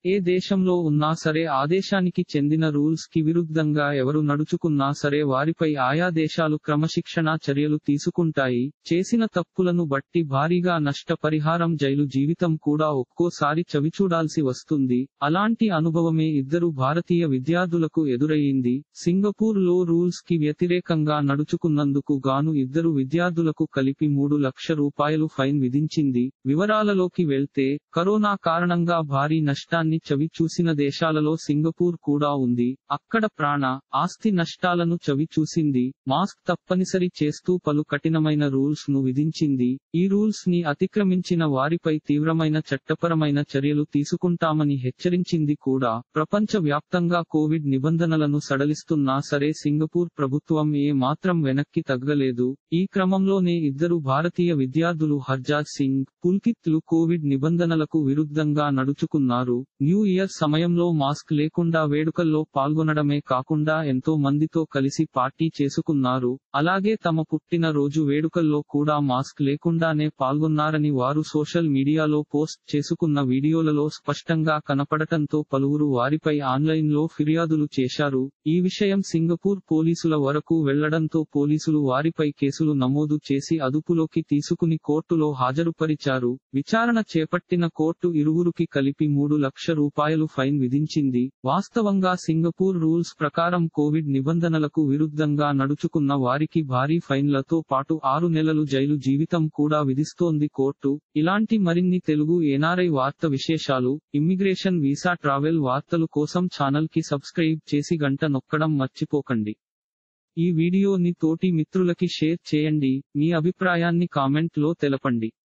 ఏ దేశంలో ఉన్నా సరే ఆ దేశానికి చెందిన రూల్స్ కి విరుద్ధంగా ఎవరు నడుచుకున్నా సరే వారిపై ఆయా దేశాలు క్రమశిక్షణా చర్యలు తీసుకుంటాయి చేసిన తప్పులను బట్టి భారీగా నష్టపరిహారం జైలు జీవితం కూడా ఒక్కోసారి చవిచూడాల్సి వస్తుంది అలాంటి అనుభవమే ఇద్దరు భారతీయ విద్యార్థులకు ఎదురయ్యింది సింగపూర్ లో రూల్స్ కి వ్యతిరేకంగా నడుచుకున్నందుకు గాను ఇద్దరు విద్యార్థులకు కలిపి మూడు లక్ష రూపాయలు ఫైన్ విధించింది వివరాలలోకి వెళ్తే కరోనా కారణంగా భారీ నష్టాన్ని చవి చూసిన దేశాలలో సింగపూర్ కూడా ఉంది అక్కడ ప్రాణ ఆస్తి నష్టాలను చవి చూసింది మాస్క్ తప్పనిసరి చేస్తూ పలు కఠినమైన రూల్స్ ను విధించింది ఈ రూల్స్ ని అతిక్రమించిన వారిపై తీవ్రమైన చట్టపరమైన చర్యలు తీసుకుంటామని హెచ్చరించింది కూడా ప్రపంచ వ్యాప్తంగా కోవిడ్ నిబంధనలను సడలిస్తున్నా సరే సింగపూర్ ప్రభుత్వం ఏ మాత్రం వెనక్కి తగ్గలేదు ఈ క్రమంలోనే ఇద్దరు భారతీయ విద్యార్థులు హర్జాద్ సింగ్ పుల్కిత్ లు కోవిడ్ నిబంధనలకు విరుద్ధంగా నడుచుకున్నారు న్యూ ఇయర్ సమయంలో మాస్క్ లేకుండా వేడుకల్లో పాల్గొనడమే కాకుండా ఎంతో మందితో కలిసి పార్టీ చేసుకున్నారు అలాగే తమ పుట్టిన రోజు వేడుకల్లో కూడా మాస్క్ లేకుండానే పాల్గొన్నారని వారు సోషల్ మీడియాలో పోస్ట్ చేసుకున్న వీడియోలలో స్పష్టంగా కనపడటంతో పలువురు వారిపై ఆన్లైన్ లో ఫిర్యాదులు చేశారు ఈ విషయం సింగపూర్ పోలీసుల వరకు వెళ్లడంతో పోలీసులు వారిపై కేసులు నమోదు చేసి అదుపులోకి తీసుకుని కోర్టులో హాజరుపరిచారు విచారణ చేపట్టిన కోర్టు ఇరువురికి కలిపి మూడు లక్ష రూపాయలు ఫైన్ విధించింది వాస్తవంగా సింగపూర్ రూల్స్ ప్రకారం కోవిడ్ నిబంధనలకు విరుద్ధంగా నడుచుకున్న వారికి భారీ ఫైన్లతో పాటు ఆరు నెలలు జైలు జీవితం కూడా విధిస్తోంది కోర్టు ఇలాంటి మరిన్ని తెలుగు ఎన్ఆర్ఐ వార్త విశేషాలు ఇమ్మిగ్రేషన్ వీసా ట్రావెల్ వార్తలు కోసం ఛానల్ కి సబ్స్క్రైబ్ చేసి గంట నొక్కడం మర్చిపోకండి ఈ వీడియోని తోటి మిత్రులకి షేర్ చేయండి మీ అభిప్రాయాన్ని కామెంట్ లో తెలపండి